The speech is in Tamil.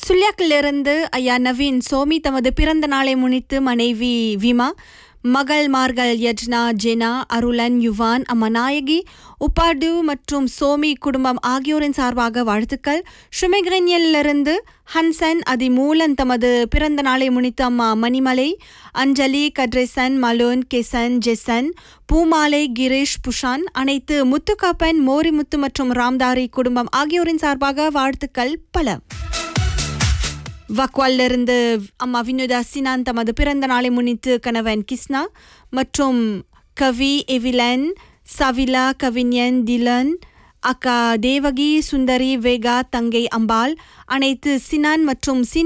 சுல்யாக்கிலிருந்து ஐயா நவீன் சோமி தமது பிறந்த நாளை முன்னிட்டு மனைவி விமா மகள்மார்கள் யஜ்னா ஜெனா அருளன் யுவான் அம்மா நாயகி உப்பாடு மற்றும் சோமி குடும்பம் ஆகியோரின் சார்பாக வாழ்த்துக்கள் ஷுமெகிரன்யலிருந்து ஹன்சன் அதிமூலன் தமது பிறந்த நாளை முன்னிட்டு அம்மா மணிமலை அஞ்சலி கட்ரேசன் மலோன் கெசன் ஜெசன் பூமாலை கிரீஷ் புஷான் அனைத்து முத்துக்காப்பன் மோரிமுத்து மற்றும் ராம்தாரி குடும்பம் ஆகியோரின் சார்பாக வாழ்த்துக்கள் பல வக்வாலிருந்து அம்மா வினோதா சினான் தமது பிறந்த நாளை முன்னிட்டு கணவன் கிஸ்னா மற்றும் கவி எவிலன் சவிலா கவிஞன் திலன் அக்கா தேவகி சுந்தரி வேகா தங்கை அம்பாள் அனைத்து சினான் மற்றும் சின்